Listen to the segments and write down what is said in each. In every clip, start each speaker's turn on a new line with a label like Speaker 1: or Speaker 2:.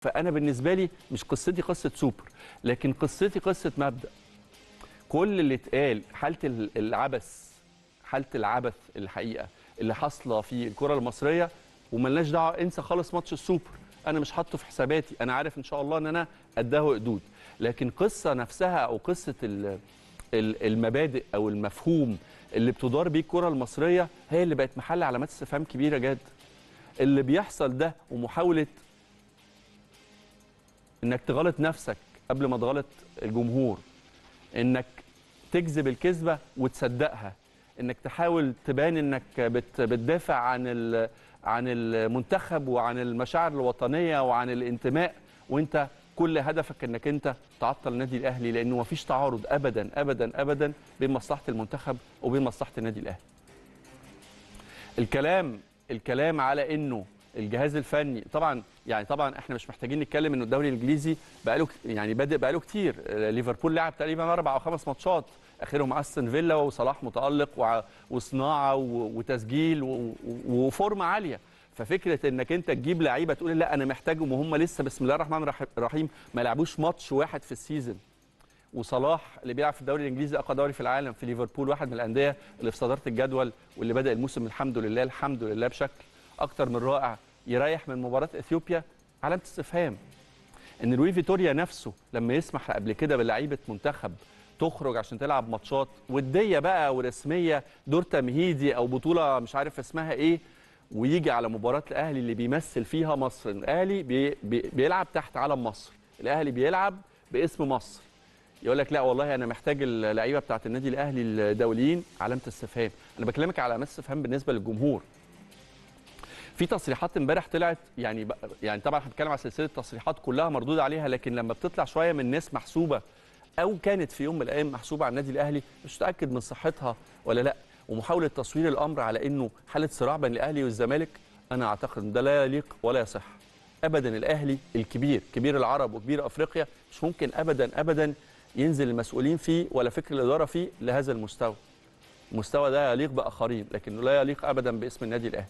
Speaker 1: فانا بالنسبه لي مش قصتي قصه سوبر لكن قصتي قصه مبدا كل اللي اتقال حاله ال- العبث حاله العبث الحقيقه اللي حاصله في الكره المصريه وملناش دعوه انسى خالص ماتش السوبر انا مش حاطه في حساباتي انا عارف ان شاء الله ان انا قداه قدود لكن قصه نفسها او قصه ال- ال- المبادئ او المفهوم اللي بتدار بيه الكره المصريه هي اللي بقت محل علامات استفهام كبيره جدا اللي بيحصل ده ومحاوله انك تغلط نفسك قبل ما تغلط الجمهور انك تكذب الكذبه وتصدقها انك تحاول تبان انك بت بتدافع عن ال- عن المنتخب وعن المشاعر الوطنيه وعن الانتماء وانت كل هدفك انك انت تعطل النادي الاهلي لانه مفيش تعارض ابدا ابدا ابدا بين مصلحه المنتخب وبين مصلحه النادي الاهلي. الكلام الكلام على انه الجهاز الفني طبعا يعني طبعا احنا مش محتاجين نتكلم انه الدوري الانجليزي بقاله ك- يعني بادئ بقاله كتير آه، ليفربول لعب تقريبا اربع او خمس ماتشات اخرهم استون فيلا وصلاح متالق وع- وصناعه و- وتسجيل و- و- وفورمه عاليه ففكره انك انت تجيب لعيبه تقول لا انا محتاجهم وهم لسه بسم الله الرحمن الرح- الرحيم ما لعبوش ماتش واحد في السيزون وصلاح اللي بيلعب في الدوري الانجليزي اقوى دوري في العالم في ليفربول واحد من الانديه اللي في صداره الجدول واللي بدا الموسم الحمد لله الحمد لله بشكل اكتر من رائع يريح من مباراه اثيوبيا علامه استفهام ان لوي فيتوريا نفسه لما يسمح قبل كده بلعيبه منتخب تخرج عشان تلعب ماتشات وديه بقى ورسميه دور تمهيدي او بطوله مش عارف اسمها ايه ويجي على مباراه الاهلي اللي بيمثل فيها مصر الاهلي بي بي بيلعب تحت علم مصر الاهلي بيلعب باسم مصر يقول لك لا والله انا محتاج اللعيبه بتاعت النادي الاهلي الدوليين علامه استفهام انا بكلمك على علامات استفهام بالنسبه للجمهور في تصريحات امبارح طلعت يعني ب- يعني طبعا هنتكلم على سلسله تصريحات كلها مردود عليها لكن لما بتطلع شويه من ناس محسوبه او كانت في يوم من الايام محسوبه على النادي الاهلي مش متاكد من صحتها ولا لا ومحاوله تصوير الامر على انه حاله صراع بين الاهلي والزمالك انا اعتقد ان ده لا يليق ولا يصح ابدا الاهلي الكبير كبير العرب وكبير افريقيا مش ممكن ابدا ابدا ينزل المسؤولين فيه ولا فكر الاداره فيه لهذا المستوى المستوى ده يليق باخرين لكنه لا يليق ابدا باسم النادي الاهلي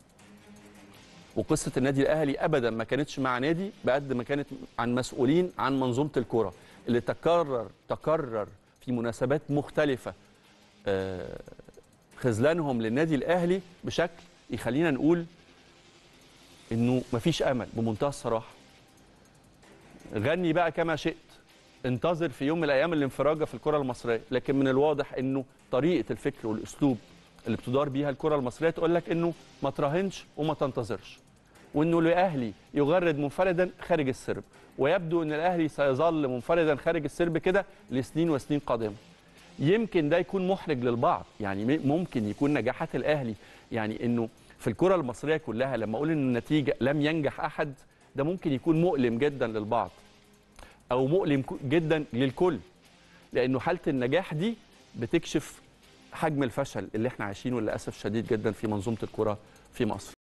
Speaker 1: وقصه النادي الاهلي ابدا ما كانتش مع نادي بقد ما كانت عن مسؤولين عن منظومه الكره اللي تكرر تكرر في مناسبات مختلفه آه، خذلانهم للنادي الاهلي بشكل يخلينا نقول انه مفيش امل بمنتهى الصراحه غني بقى كما شئت انتظر في يوم من الايام الانفراجه في الكره المصريه لكن من الواضح انه طريقه الفكر والاسلوب اللي بتدار بيها الكره المصريه تقول لك انه ما تراهنش وما تنتظرش وانه الاهلي يغرد منفردا خارج السرب ويبدو ان الاهلي سيظل منفردا خارج السرب كده لسنين وسنين قادمه يمكن ده يكون محرج للبعض يعني م- ممكن يكون نجاحات الاهلي يعني انه في الكره المصريه كلها لما اقول ان النتيجه لم ينجح احد ده ممكن يكون مؤلم جدا للبعض او مؤلم ك- جدا للكل لانه حاله النجاح دي بتكشف حجم الفشل اللي احنا عايشينه للاسف شديد جدا في منظومه الكره في مصر